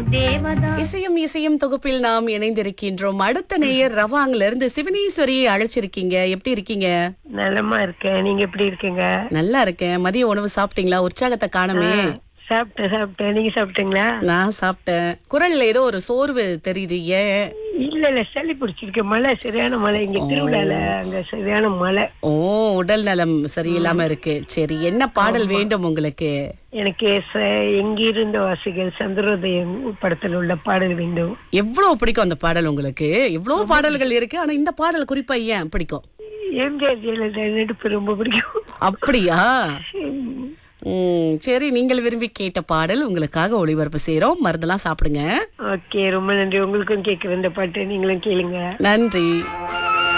தேவதா இசையும் இசையும் தொகுப்பில் நாம் இணைந்திருக்கின்றோம் அடுத்த நேயர் ரவாங்ல இருந்து சிவனீஸ்வரியை அழைச்சிருக்கீங்க எப்படி இருக்கீங்க நலமா இருக்கேன் நீங்க எப்படி இருக்கீங்க நல்லா இருக்கேன் மதிய உணவு சாப்பிட்டீங்களா உற்சாகத்தை காணமே சாப்பிட்டேன் சாப்பிட்டேன் நீங்க சாப்பிட்டீங்களா நான் சாப்பிட்டேன் குரல்ல ஏதோ ஒரு சோர்வு தெரியுது ஏன் இல்ல இல்ல சளி பிடிச்சிருக்கு மழை சரியான மழை இங்க திருவிழால அங்க சரியான மழை ஓ உடல் நலம் சரியில்லாம இருக்கு சரி என்ன பாடல் வேண்டும் உங்களுக்கு எனக்கு ச- எங்கிருந்த வாசிகள் சந்திரோதயம் படத்தில் உள்ள பாடல் வேண்டும் எவ்வளவு பிடிக்கும் அந்த பாடல் உங்களுக்கு எவ்வளவு பாடல்கள் இருக்கு ஆனா இந்த பாடல் குறிப்பா ஏன் பிடிக்கும் எம்ஜிஆர் ஜெயலலிதா நடிப்பு ரொம்ப பிடிக்கும் அப்படியா ம் சரி நீங்கள் விரும்பி கேட்ட பாடல் உங்களுக்காக ஒளிபரப்பு செய்றோம் மருந்தெல்லாம் சாப்பிடுங்க ஓகே ரொம்ப நன்றி உங்களுக்கும் கேட்குற இந்த பாட்டு நீங்களும் கேளுங்க நன்றி